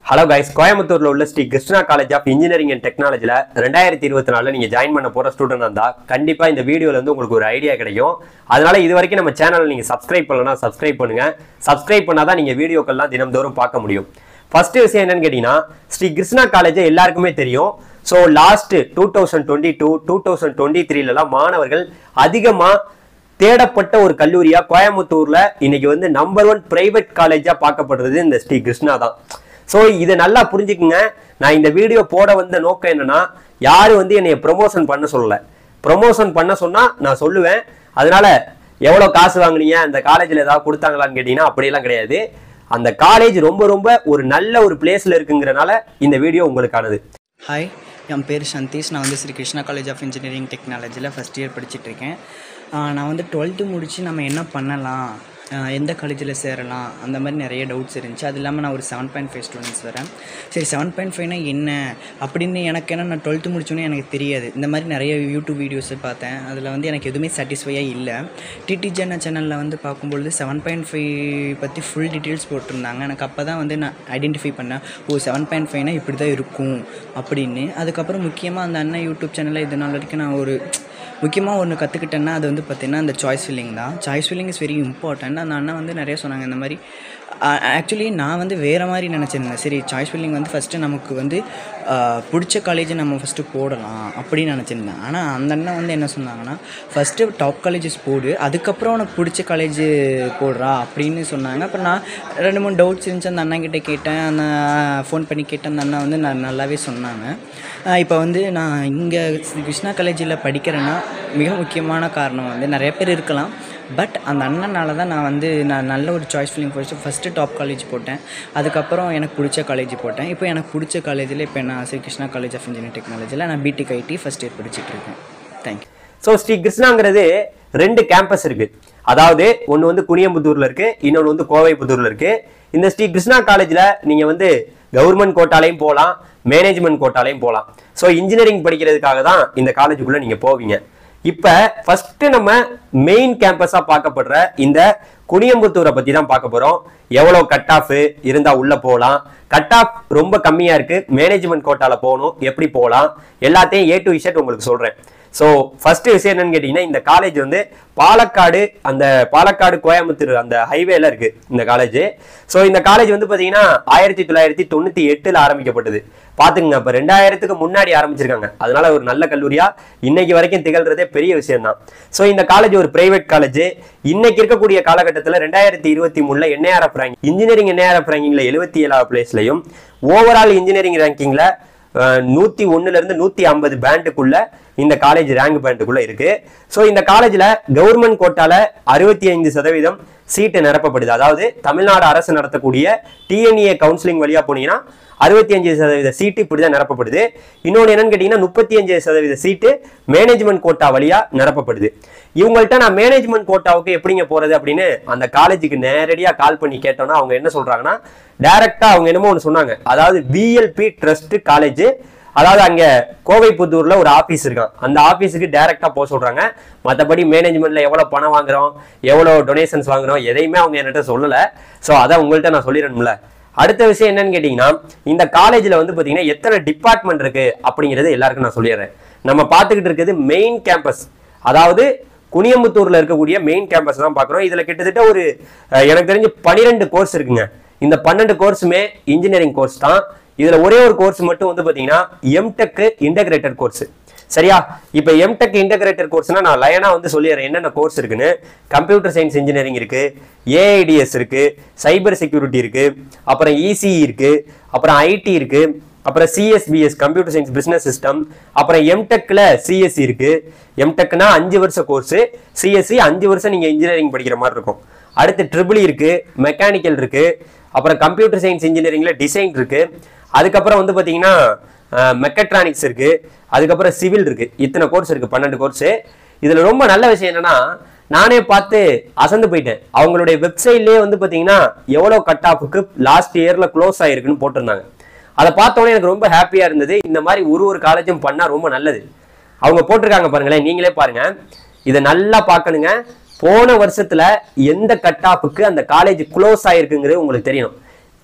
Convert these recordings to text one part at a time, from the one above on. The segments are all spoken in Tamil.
ஹலோ கைஸ் கோயம்புத்தூர்ல உள்ள Sri Krishna college of engineering and டெக்னாலஜில ரெண்டாயிரத்தி இருபத்தி நாலுல நீங்க ஜாயின் பண்ண போற ஸ்டூடெண்ட் இருந்தா கண்டிப்பா இந்த வீடியோல இருந்து உங்களுக்கு ஒரு ஐடியா கிடைக்கும் அதனால இது வரைக்கும் நம்ம சேனலை நீங்க சப்ஸ்கிரைப் பண்ணலனா சப்ஸ்கிரைப் பண்ணுங்க சப்ஸ்கிரைப் பண்ணாதான் நீங்க வீடியோக்கள்லாம் தினம்தோறும் பார்க்க முடியும் ஃபர்ஸ்ட் விஷயம் என்னன்னு கேட்டீங்கன்னா ஸ்ரீ கிருஷ்ணா காலேஜ் எல்லாருக்குமே தெரியும் so last two thousand twenty two two thousand twenty த்ரீலலாம் மாணவர்கள் அதிகமா தேடப்பட்ட ஒரு கல்லூரியா கோயம்புத்தூர்ல இன்னைக்கு வந்து நம்பர் ஒன் பிரைவேட் காலேஜா பார்க்கப்படுறது இந்த ஸ்ரீ கிருஷ்ணா தான் ஸோ இதை நல்லா புரிஞ்சுக்குங்க நான் இந்த வீடியோ போட வந்த நோக்கம் என்னன்னா யாரும் வந்து என்னைய ப்ரொமோஷன் பண்ண சொல்லல ப்ரொமோஷன் பண்ண சொன்னா நான் சொல்லுவேன் அதனால எவ்வளோ காசு வாங்குனீங்க அந்த காலேஜில் ஏதாவது கொடுத்தாங்களான்னு கேட்டீங்கன்னா அப்படியெல்லாம் கிடையாது அந்த காலேஜ் ரொம்ப ரொம்ப ஒரு நல்ல ஒரு பிளேஸ்ல இருக்குங்கிறனால இந்த வீடியோ உங்களுக்கானது ஹாய் என் பேர் சந்தீஷ் நான் வந்து Sri Krishna college of engineering டெக்னாலஜியில் ஃபஸ்ட் இயர் படிச்சிட்ருக்கேன் நான் வந்து டுவெல்த்து முடித்து நம்ம என்ன பண்ணலாம் ஆஹ் எந்த காலேஜில் சேரலாம் அந்த மாதிரி நிறைய டவுட்ஸ் இருந்துச்சு அது இல்லாமல் நான் ஒரு செவன் பாயிண்ட் ஃபைவ் ஸ்டூடெண்ட்ஸ் வரேன் சரி செவன் பாயிண்ட் ஃபைவ்னா என்ன அப்படின்னு எனக்கு என்ன நான் டுவெல்த்து முடிச்சோன்னே எனக்கு தெரியாது இந்த மாதிரி நிறைய யூடியூப் வீடியோஸ் பார்த்தேன் அதில் வந்து எனக்கு எதுவுமே சாட்டிஸ்ஃபையாக இல்லை டிடி ஜென்ன சேனலில் வந்து பார்க்கும்பொழுது செவன் பாயிண்ட் ஃபைவ் பற்றி ஃபுல் டீட்டெயில்ஸ் போட்டிருந்தாங்க எனக்கு அப்போ தான் வந்து நான் ஐடென்டிஃபை பண்ணேன் ஓ செவன் பாயிண்ட் ஃபைவ்னா இப்படி தான் இருக்கும் அப்படின்னு அதுக்கப்புறம் முக்கியமாக அந்த அண்ணன் யூடியூப் சேனலில் இது நாள் வரைக்கும் நான் ஒரு முக்கியமாக ஒன்று கற்றுக்கிட்டேன்னா அது வந்து பார்த்திங்கன்னா அந்த சாய்ஸ் ஃபில்லிங் தான் choice filling is very important அந்த அண்ணன் வந்து நிறைய சொன்னாங்க இந்த மாதிரி ஆக்சுவலி நான் வந்து வேறு மாதிரி நினச்சிருந்தேன் சரி சாய்ஸ் ஃபில்லிங் வந்து ஃபஸ்ட்டு நமக்கு வந்து ஆஹ், பிடிச்ச காலேஜை நம்ம ஃபஸ்ட்டு போடலாம் அப்படின்னு நினச்சிருந்தேன் ஆனால் அந்த அண்ணன் வந்து என்ன சொன்னாங்கன்னா ஃபஸ்ட்டு டாப் காலேஜஸ் போடு அதுக்கப்புறம் உனக்கு பிடிச்ச காலேஜ் போடுறா அப்படின்னு சொன்னாங்க அப்புறம் நான் ரெண்டு மூணு டவுட்ஸ் இருந்துச்சு அந்த அண்ணன் கிட்ட கேட்டேன் அந்த ஃபோன் பண்ணி கேட்டேன் அந்த அண்ணன் வந்து நான் நல்லாவே சொன்னாங்க இப்போ வந்து நான் இங்கே கிருஷ்ணா காலேஜில் படிக்கிறேன்னா மிக முக்கியமான காரணம் வந்து நிறைய பேர் இருக்கலாம் பட் அந்த அண்ணனால தான் நான் வந்து நான் நல்ல ஒரு choice filling first first top college போட்டேன் அதுக்கப்புறம் எனக்கு பிடிச்ச காலேஜ் போட்டேன் இப்போ எனக்கு பிடிச்ச காலேஜில் இப்போ நான் Sri Krishna college of engineering டெக்னாலஜியில் நான் பிடிக் ஐடி ஃபஸ்ட் இயர் படிச்சுட்டு இருக்கேன் தேங்க்யூ ஸோ ஸ்ரீ கிருஷ்ணாங்கிறது ரெண்டு கேம்பஸ் இருக்கு அதாவது ஒன்று வந்து குனியம்புத்தூர்ல இருக்கு இன்னொன்று வந்து கோவைப்புத்தூர்ல இருக்கு இந்த ஸ்ரீ கிருஷ்ணா காலேஜ்ல நீங்க வந்து கவர்மெண்ட் கோட்டாலையும் போகலாம் மேனேஜ்மெண்ட் கோட்டாலையும் போகலாம் ஸோ இன்ஜினியரிங் படிக்கிறதுக்காக தான் இந்த காலேஜுக்குள்ள நீங்க போவீங்க இப்ப ஃபர்ஸ்ட் நம்ம மெயின் கேம்பஸா பார்க்கப்படுற இந்த குனியம்புத்தூரை பத்தி தான் பார்க்க போறோம் எவ்வளவு கட் ஆஃப் இருந்தா உள்ள போகலாம் கட் ஆஃப் ரொம்ப கம்மியா இருக்கு மேனேஜ்மெண்ட் கோட்டால போகணும் எப்படி போகலாம் எல்லாத்தையும் ஏ டு இசட் உங்களுக்கு சொல்றேன் ஸோ ஃபர்ஸ்ட் விஷயம் என்னன்னு கேட்டீங்கன்னா இந்த காலேஜ் வந்து பாலக்காடு அந்த பாலக்காடு கோயம்புத்தூர் அந்த ஹைவேல இருக்கு இந்த காலேஜ் ஸோ இந்த காலேஜ் வந்து பாத்தீங்கன்னா ஆயிரத்தி தொள்ளாயிரத்தி தொண்ணூத்தி எட்டுல ஆரம்பிக்கப்பட்டது பாத்துங்க இப்ப ரெண்டாயிரத்துக்கு முன்னாடி ஆரம்பிச்சிருக்காங்க அதனால ஒரு நல்ல கல்லூரியா இன்னைக்கு வரைக்கும் திகழ்றதே பெரிய விஷயம் தான் ஸோ இந்த காலேஜ் ஒரு பிரைவேட் காலேஜ் இன்னைக்கு இருக்கக்கூடிய காலகட்டத்தில் ரெண்டாயிரத்தி இருபத்தி மூணுல என்ஐஆர்எஃப் ரேங்க் இன்ஜினியரிங் என்ஐஆர்எஃப் ரேங்கிங்ல எழுபத்தி ஏழாவது பிளேஸ்லையும் ஓவரால் இன்ஜினியரிங் ரேங்கிங்ல நூத்தி ஒண்ணுல இருந்து நூத்தி ஐம்பது பேண்டுக்குள்ள இந்த காலேஜ் ரேங்க் பேண்டுக்குள்ள இருக்கு ஸோ இந்த காலேஜ்ல கவர்மெண்ட் கோட்டால அறுபத்தி ஐந்து சதவீதம் சீட்டு நிரப்பப்படுது அதாவது தமிழ்நாடு அரசு நடத்தக்கூடிய டிஎன்ஏ கவுன்சிலிங் வழியா போனீங்கன்னா அறுபத்தி அஞ்சு சதவீத சீட்டு இப்படிதான் நிரப்பப்படுது இன்னொன்று என்னன்னு கேட்டீங்கன்னா முப்பத்தி அஞ்சு சதவீத சீட்டு மேனேஜ்மெண்ட் கோட்டா வழியா நிரப்பப்படுது இவங்கள்ட்ட நான் மேனேஜ்மெண்ட் கோட்டாவுக்கு எப்படிங்க போறது அப்படின்னு அந்த காலேஜுக்கு நேரடியா கால் பண்ணி கேட்டோம்னா அவங்க என்ன சொல்றாங்கன்னா டைரக்டா அவங்க என்னமோ ஒன்று சொன்னாங்க அதாவது பிஎல்பி ட்ரஸ்ட் காலேஜ் அதாவது அங்க கோவைப்புத்தூர்ல ஒரு ஆபீஸ் இருக்கான் அந்த ஆபீஸுக்கு டைரக்டா போக சொல்றாங்க மற்றபடி மேனேஜ்மெண்ட்ல எவ்வளவு பணம் வாங்குறோம் எவ்வளவு டொனேஷன்ஸ் வாங்குறோம் எதையுமே அவங்க என்கிட்ட சொல்லல ஸோ அதை உங்கள்கிட்ட நான் சொல்லிடணும்ல அடுத்த விஷயம் என்னன்னு கேட்டீங்கன்னா இந்த காலேஜ்ல வந்து பாத்தீங்கன்னா எத்தனை டிபார்ட்மெண்ட் இருக்கு அப்படிங்கறது எல்லாருக்கும் நான் சொல்லிடுறேன் நம்ம பார்த்துக்கிட்டு இருக்கிறது மெயின் கேம்பஸ் அதாவது குனியம்புத்தூர்ல இருக்கக்கூடிய மெயின் கேம்பஸ் தான் பார்க்குறோம் இதுல கிட்டத்தட்ட ஒரு அஹ், எனக்கு தெரிஞ்சு பனிரெண்டு கோர்ஸ் இருக்குங்க இந்த பன்னெண்டு கோர்ஸுமே இன்ஜினியரிங் கோர்ஸ் தான் இதுல ஒரே ஒரு கோர்ஸ் மட்டும் வந்து பாத்தீங்கன்னா எம்டெக் இன்டகிரேட்டட் கோர்ஸ் சரியா இப்போ எம்டெக் இன்டகிரேட்டட் கோர்ஸ்னா நான் லைனா வந்து சொல்லிடுறேன் என்னென்ன கோர்ஸ் இருக்குன்னு கம்ப்யூட்டர் சயின்ஸ் இன்ஜினியரிங் இருக்கு ஏஐடிஎஸ் இருக்கு சைபர் செக்யூரிட்டி இருக்கு அப்புறம் இசி இருக்கு அப்புறம் ஐடி இருக்கு அப்புறம் CSBS computer science business system அப்புறம் எம்டெக்ல சிஎஸ்சி இருக்கு எம்டெக்னா அஞ்சு வருஷ கோர்ஸ் சிஎஸ்சி அஞ்சு வருஷம் நீங்க இன்ஜினியரிங் படிக்கிற மாதிரி இருக்கும் அடுத்து ட்ரிபிள் இருக்கு மெக்கானிக்கல் இருக்கு அப்புறம் கம்ப்யூட்டர் சயின்ஸ் இன்ஜினியரிங்ல டிசைன் இருக்கு அதுக்கப்புறம் வந்து பாத்தீங்கன்னா மெக்கட்ரானிக்ஸ் இருக்கு அதுக்கப்புறம் சிவில் இருக்கு இத்தனை கோர்ஸ் இருக்கு பன்னெண்டு கோர்ஸ் இதுல ரொம்ப நல்ல விஷயம் என்னன்னா நானே பார்த்து அசந்து போயிட்டேன் அவங்களுடைய வெப்சைட்லயே வந்து பாத்தீங்கன்னா எவ்வளவு கட் ஆஃபுக்கு லாஸ்ட் இயர்ல க்ளோஸ் ஆயிருக்குன்னு போட்டிருந்தாங்க அதை பார்த்தோன்னே எனக்கு ரொம்ப ஹாப்பியா இருந்தது இந்த மாதிரி ஒரு ஒரு காலேஜும் பண்ணா ரொம்ப நல்லது அவங்க போட்டிருக்காங்க பாருங்களேன் நீங்களே பாருங்க இதை நல்லா பார்க்கணுங்க போன வருஷத்துல எந்த கட் ஆஃபுக்கு அந்த காலேஜ் க்ளோஸ் ஆயிருக்குங்கிறது உங்களுக்கு தெரியணும்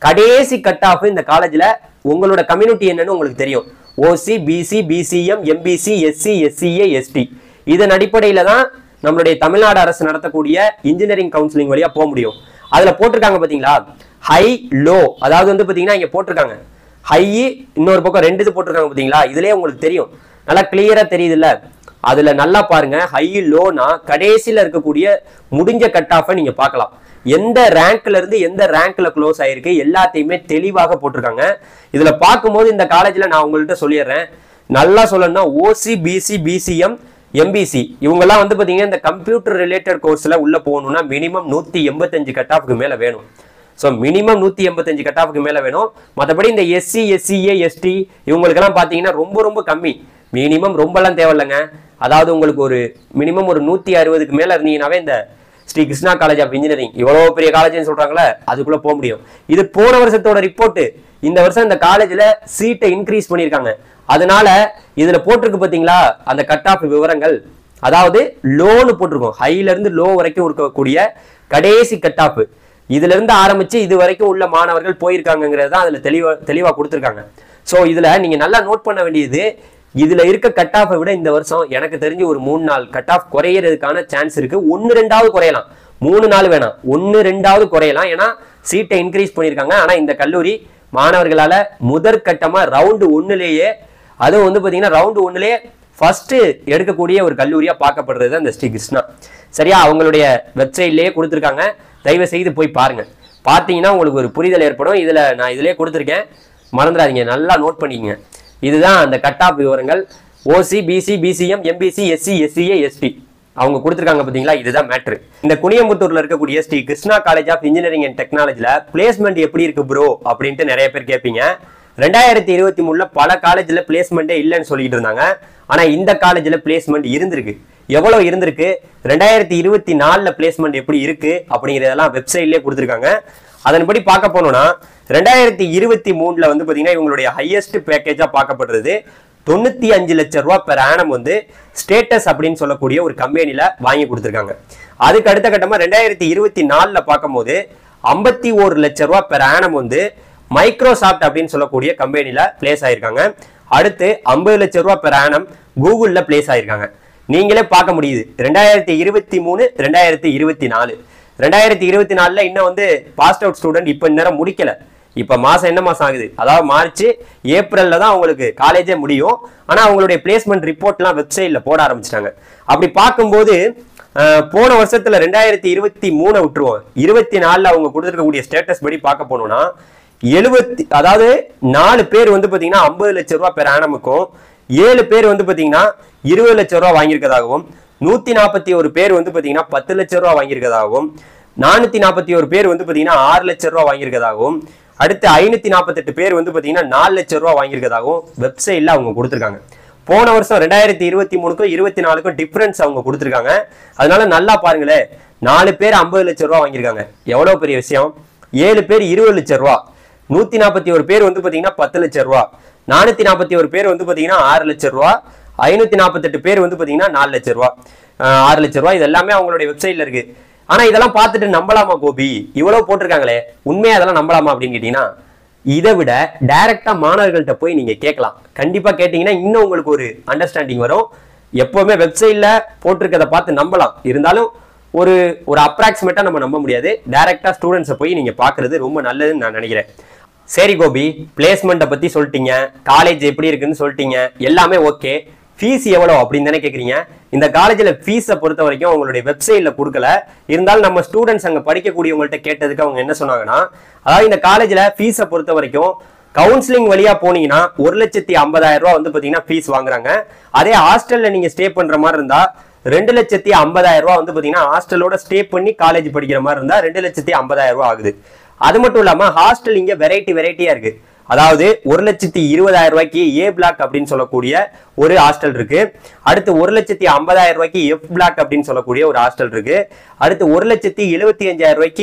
கடைசி கட் ஆஃப் இந்த காலேஜ்ல உங்களோட கம்யூனிட்டி என்னன்னு உங்களுக்கு தெரியும் OC BC BCM MBC SC SCA ST இதன் அடிப்படையில தான் நம்மளுடைய தமிழ்நாடு அரசு நடத்தக்கூடிய இன்ஜினியரிங் கவுன்சிலிங் வழியா போக முடியும் அதுல போட்டிருக்காங்க பாத்தீங்களா ஹை லோ அதாவது வந்து பாத்தீங்கன்னா இங்க போட்டிருக்காங்க ஹை இன்னொரு பக்கம் ரெண்டு இது போட்டிருக்காங்க பாத்தீங்களா இதுலயே உங்களுக்கு தெரியும் நல்லா கிளியரா தெரியுதுல்ல அதுல நல்லா பாருங்க ஹை லோனா கடைசியில இருக்கக்கூடிய முடிஞ்ச கட் ஆஃபை நீங்க பார்க்கலாம் எந்த ரேங்க்ல இருந்து எந்த ரேங்க்ல க்ளோஸ் ஆயிருக்கு எல்லாத்தையுமே தெளிவாக போட்டிருக்காங்க இதுல பார்க்கும்போது இந்த காலேஜ்ல நான் உங்கள்கிட்ட சொல்லிடுறேன் நல்லா சொல்லணும்னா ஓசி பிசி பிசிஎம் எம்பிசி இவங்கெல்லாம் வந்து பாத்தீங்கன்னா இந்த கம்ப்யூட்டர் ரிலேட்டட் கோர்ஸ்ல உள்ள போகணும்னா மினிமம் நூத்தி எண்பத்தஞ்சு கட் ஆஃப்க்கு மேல வேணும் ஸோ மினிமம் நூற்றி எண்பத்தஞ்சு கட் ஆஃப்க்கு மேலே வேணும் மற்றபடி இந்த எஸ்சி எஸ்சிஏ எஸ்டி இவங்களுக்கெல்லாம் பார்த்தீங்கன்னா ரொம்ப ரொம்ப கம்மி மினிமம் ரொம்பலாம் தேவையில்லைங்க அதாவது உங்களுக்கு ஒரு மினிமம் ஒரு நூற்றி அறுபதுக்கு மேலே இருந்தீங்கன்னாவே இந்த Sri Krishna college of engineering இவ்வளோ பெரிய காலேஜ்னு சொல்கிறாங்களே அதுக்குள்ளே போக முடியும் இது போன வருஷத்தோட ரிப்போர்ட்டு இந்த வருஷம் இந்த காலேஜில் சீட்டை இன்க்ரீஸ் பண்ணியிருக்காங்க அதனால இதில் போட்டிருக்கு பார்த்தீங்களா அந்த கட் ஆஃப் விவரங்கள் அதாவது லோனு போட்டிருக்கோம் ஹைல இருந்து லோ வரைக்கும் இருக்கக்கூடிய கடைசி கட் ஆஃப் இதுல இருந்து ஆரம்பிச்சு இது வரைக்கும் உள்ள மாணவர்கள் போயிருக்காங்கிறது தான் அதுல தெளிவா தெளிவா கொடுத்துருக்காங்க ஸோ இதுல நீங்க நல்லா நோட் பண்ண வேண்டியது இதுல இருக்க கட் ஆஃபை விட இந்த வருஷம் எனக்கு தெரிஞ்சு ஒரு மூணு நாள் கட் ஆஃப் குறையறதுக்கான சான்ஸ் இருக்கு ஒன்னு ரெண்டாவது குறையலாம் மூணு நாள் வேணாம் ஒன்னு ரெண்டாவது குறையலாம் ஏன்னா சீட்டை இன்க்ரீஸ் பண்ணியிருக்காங்க ஆனா இந்த கல்லூரி மாணவர்களால முதற்கட்டமா ரவுண்டு ஒன்னுலேயே அதுவும் வந்து பாத்தீங்கன்னா ரவுண்டு ஒன்னுலேயே ஃபர்ஸ்ட் எடுக்கக்கூடிய ஒரு கல்லூரியா பார்க்கப்படுறது அந்த ஸ்ரீ கிருஷ்ணா சரியா அவங்களுடைய வெப்சைட்லயே கொடுத்துருக்காங்க தயவு செய்து போய் பாருங்க பார்த்தீங்கன்னா உங்களுக்கு ஒரு புரிதல் ஏற்படும் இதுல நான் இதுலயே கொடுத்துருக்கேன் மறந்துடாதீங்க நல்லா நோட் பண்ணிக்கங்க இதுதான் அந்த கட் ஆஃப் விவரங்கள் OC BC BCM MBC SC SCA ST அவங்க கொடுத்துருக்காங்க பார்த்தீங்களா இதுதான் மேட்ரு இந்த குனியம்புத்தூர்ல இருக்கக்கூடிய Sri Krishna college of engineering and டெக்னாலஜில பிளேஸ்மெண்ட் எப்படி இருக்கு ப்ரோ அப்படின்ட்டு நிறைய பேர் கேட்பீங்க ரெண்டாயிரத்தி இருபத்தி மூணுல பல காலேஜ்ல பிளேஸ்மெண்ட்டே இல்லைன்னு சொல்லிட்டு இருந்தாங்க ஆனா இந்த காலேஜ்ல பிளேஸ்மெண்ட் இருந்திருக்கு எவ்வளவு இருந்திருக்கு ரெண்டாயிரத்தி இருபத்தி நாலுல பிளேஸ்மெண்ட் எப்படி இருக்கு அப்படிங்கறதெல்லாம் வெப்சைட்லயே கொடுத்துருக்காங்க அதன்படி பார்க்க போனோம்னா ரெண்டாயிரத்தி இருபத்தி மூணுல வந்து பாத்தீங்கன்னா இவங்களுடைய ஹையஸ்ட் பேக்கேஜா பார்க்கப்படுறது தொண்ணூத்தி அஞ்சு லட்சம் ரூபாய் பெர் ஆனம் வந்து ஸ்டேட்டஸ் அப்படின்னு சொல்லக்கூடிய ஒரு கம்பெனில வாங்கி கொடுத்துருக்காங்க அதுக்கு அடுத்த கட்டமா ரெண்டாயிரத்தி இருபத்தி நாலுல பார்க்கும்போது ஐம்பத்தி ஒரு லட்சம் ரூபாய் பெர் ஆனம் வந்து மைக்ரோசாஃப்ட் அப்படின்னு சொல்லக்கூடிய கம்பெனில பிளேஸ் ஆயிருக்காங்க அடுத்து ஐம்பது லட்சம் ரூபாய் பெர் ஆனம் கூகுள்ல பிளேஸ் ஆயிருக்காங்க நீங்களே பார்க்க முடியுது ரெண்டாயிரத்தி இருபத்தி மூணு ரெண்டாயிரத்தி இருபத்தி நாலு ரெண்டாயிரத்தி இருபத்தி நாலுல இன்னும் வந்து பாஸ்ட் அவுட் ஸ்டூடெண்ட் இப்போ இந்நேரம் முடிக்கல இப்ப மாசம் என்ன மாசம் ஆகுது அதாவது மார்ச் ஏப்ரல்ல தான் அவங்களுக்கு காலேஜே முடியும் ஆனா அவங்களுடைய பிளேஸ்மெண்ட் ரிப்போர்ட்லாம் வெப்சைட்ல போட ஆரம்பிச்சிட்டாங்க அப்படி பார்க்கும்போது அஹ், போன வருஷத்துல ரெண்டாயிரத்தி இருபத்தி மூணை விட்டுருவோம் இருபத்தி நாலுல அவங்க கொடுத்துருக்கக்கூடிய ஸ்டேட்டஸ் படி பார்க்க போனோம்னா எழுபத்தி அதாவது நாலு பேர் வந்து பாத்தீங்கன்னா ஐம்பது லட்சம் ரூபாய் பெர் ஆனமுக்கும் ஏழு பேர் வந்து பாத்தீங்கன்னா இருபது லட்சம் ரூபாய் வாங்கியிருக்கதாகவும் நூத்தி நாற்பத்தி ஒரு பேர் வந்து பாத்தீங்கன்னா பத்து லட்சம் ரூபாய் வாங்கியிருக்கதாகவும் நானூத்தி நாற்பத்தி ஒரு பேர் வந்து பாத்தீங்கன்னா ஆறு லட்சம் ரூபாய் வாங்கியிருக்கதாகவும் அடுத்து ஐநூத்தி நாற்பத்தெட்டு பேர் வந்து பாத்தீங்கன்னா நாலு லட்சம் ரூபாய் வாங்கியிருக்கதாகவும் வெப்சைட்ல அவங்க கொடுத்துருக்காங்க போன வருஷம் ரெண்டாயிரத்தி இருபத்தி மூணுக்கும் இருபத்தி நாலுக்கும் டிஃபரன்ஸ் அவங்க கொடுத்துருக்காங்க அதனால நல்லா பாருங்களேன் நாலு பேர் ஐம்பது லட்சம் ரூபாய் வாங்கியிருக்காங்க எவ்வளவு பெரிய விஷயம் ஏழு பேர் இருபது லட்சம் ரூபா நூத்தி நாற்பத்தி ஒரு பேர் வந்து பாத்தீங்கன்னா பத்து லட்சம் ரூபா நானூத்தி நாற்பத்தி ஒரு பேர் வந்து பாத்தீங்கன்னா ஆறு லட்சம் ரூபா ஐநூத்தி நாற்பத்தெட்டு பேர் வந்து பாத்தீங்கன்னா நாலு லட்சம் ரூபா ஆஹ் ஆறு லட்சம் ரூபா இது எல்லாமே அவங்களுடைய வெப்சைட்ல இருக்கு ஆனா இதெல்லாம் பார்த்துட்டு நம்பலாமா கோபி இவ்வளவு போட்டிருக்காங்களே உண்மையா அதெல்லாம் நம்பலாமா அப்படின்னு கேட்டீங்கன்னா இதை விட டைரக்டா மாணவர்கள்ட்ட போய் நீங்க கேட்கலாம் கண்டிப்பா கேட்டீங்கன்னா இன்னும் உங்களுக்கு ஒரு அண்டர்ஸ்டாண்டிங் வரும் எப்பவுமே வெப்சைட்ல போட்டிருக்கதை பார்த்து நம்பலாம் இருந்தாலும் ஒரு ஒரு அப்ராக்சிமேட்டா நம்ம நம்ப முடியாது டைரக்டா ஸ்டூடெண்ட்ஸை போய் நீங்க பாக்குறது ரொம்ப நல்லதுன்னு நான் நினைக்கிறேன் சரி கோபி பிளேஸ்மெண்ட்டை பத்தி சொல்லிட்டீங்க காலேஜ் எப்படி இருக்குன்னு சொல்லிட்டீங்க எல்லாமே ஓகே ஃபீஸ் எவ்வளோ அப்படின்னு தானே கேட்குறீங்க இந்த காலேஜில் ஃபீஸை பொறுத்த வரைக்கும் அவங்களுடைய வெப்சைட்டில் கொடுக்கல இருந்தாலும் நம்ம ஸ்டூடெண்ட்ஸ் அங்கே படிக்கக்கூடியவங்கள்ட்ட கேட்டதுக்கு அவங்க என்ன சொன்னாங்கன்னா அதாவது இந்த காலேஜில் ஃபீஸை பொறுத்த வரைக்கும் கவுன்சிலிங் வழியா போனீங்கன்னா ஒரு லட்சத்தி ஐம்பதாயிரம் ரூபா வந்து பாத்தீங்கன்னா ஃபீஸ் வாங்குறாங்க அதே ஹாஸ்டல்ல நீங்க ஸ்டே பண்ற மாதிரி இருந்தா ரெண்டு லட்சத்தி ஐம்பதாயிரம் ரூபா வந்து பாத்தீங்கன்னா ஹாஸ்டலோட ஸ்டே பண்ணி காலேஜ் படிக்கிற மாதிரி இருந்தா ரெண்டு லட்சத்தி ஐம்பதாயிரம் ரூபா ஆகுது அது மட்டும் இல்லாம ஹாஸ்டல் இங்க வெரைட்டி வெரைட்டியா இருக்கு அதாவது ஒரு லட்சத்தி இருபதாயிரம் ரூபாய்க்கு ஏ பிளாக் அப்படின்னு சொல்லக்கூடிய ஒரு ஹாஸ்டல் இருக்கு அடுத்து ஒரு லட்சத்தி ஐம்பதாயிரம் ரூபாய்க்கு எஃப் பிளாக் அப்படின்னு சொல்லக்கூடிய ஒரு ஹாஸ்டல் இருக்கு அடுத்து ஒரு லட்சத்தி எழுபத்தி அஞ்சாயிரம் ரூபாய்க்கு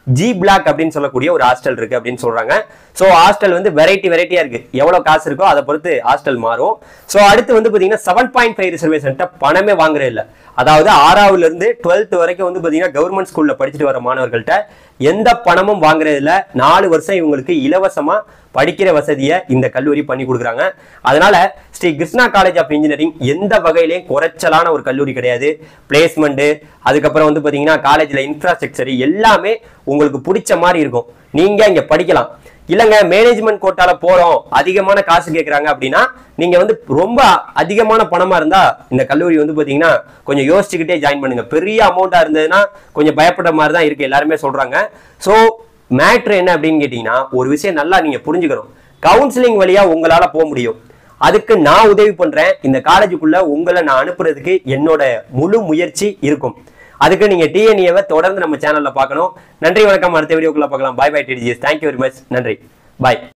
ஜி பிளாக் அப்படின்னு சொல்லக்கூடிய ஒரு ஹாஸ்டல் இருக்கு அப்படின்னு சொல்றாங்க ஸோ ஹாஸ்டல் வந்து வெரைட்டி வெரைட்டியா இருக்கு எவ்வளவு காசு இருக்கோ அதை பொறுத்து ஹாஸ்டல் மாறும் ஸோ அடுத்து வந்து பாத்தீங்கன்னா செவன் பாயிண்ட் ஃபைவ் ரிசர்வேஷன்ட்ட பணமே வாங்குறது இல்லை அதாவது ஆறாவதுல இருந்து டுவெல்த் வரைக்கும் வந்து பாத்தீங்கன்னா கவர்மெண்ட் ஸ்கூல்ல படிச்சுட்டு வர மாணவர்கள்ட்ட எந்த பணமும் வாங்குறது இல்ல நாலு வருஷம் இவங்களுக்கு இலவசமா படிக்கிற வசதியை இந்த கல்லூரி பண்ணி கொடுக்குறாங்க அதனால Sri Krishna college of engineering எந்த வகையிலையும் குறைச்சலான ஒரு கல்லூரி கிடையாது பிளேஸ்மெண்ட் அதுக்கப்புறம் வந்து பாத்தீங்கன்னா காலேஜ்ல இன்ஃப்ராஸ்ட்ரக்சர் எல்லாமே உங்களுக்கு பிடிச்ச மாதிரி இருக்கும் நீங்க இங்க படிக்கலாம் இல்லைங்க மேனேஜ்மெண்ட் கோட்டால போறோம் அதிகமான காசு கேட்குறாங்க அப்படின்னா நீங்க வந்து ரொம்ப அதிகமான பணமா இருந்தா இந்த கல்லூரி வந்து பாத்தீங்கன்னா கொஞ்சம் யோசிச்சுக்கிட்டே ஜாயின் பண்ணுங்க பெரிய அமௌண்ட்டா இருந்ததுன்னா கொஞ்சம் பயப்படுற மாதிரி தான் இருக்கு எல்லாருமே சொல்றாங்க ஸோ மேட்ரு என்ன அப்படின்னு கேட்டீங்கன்னா ஒரு விஷயம் நல்லா நீங்க புரிஞ்சுக்கணும் கவுன்சிலிங் வழியா உங்களால போக முடியும் அதுக்கு நான் உதவி பண்றேன் இந்த காலேஜுக்குள்ள உங்களை நான் அனுப்புறதுக்கு என்னோட முழு முயற்சி இருக்கும் அதுக்கு நீங்க டிஎன்ஏவை தொடர்ந்து நம்ம சேனல்ல பார்க்கணும் நன்றி வணக்கம் அடுத்த வீடியோக்குள்ள பார்க்கலாம் பாய் பை டிடிஜிஎஸ் தேங்க்யூ வெரி மச் நன்றி பாய்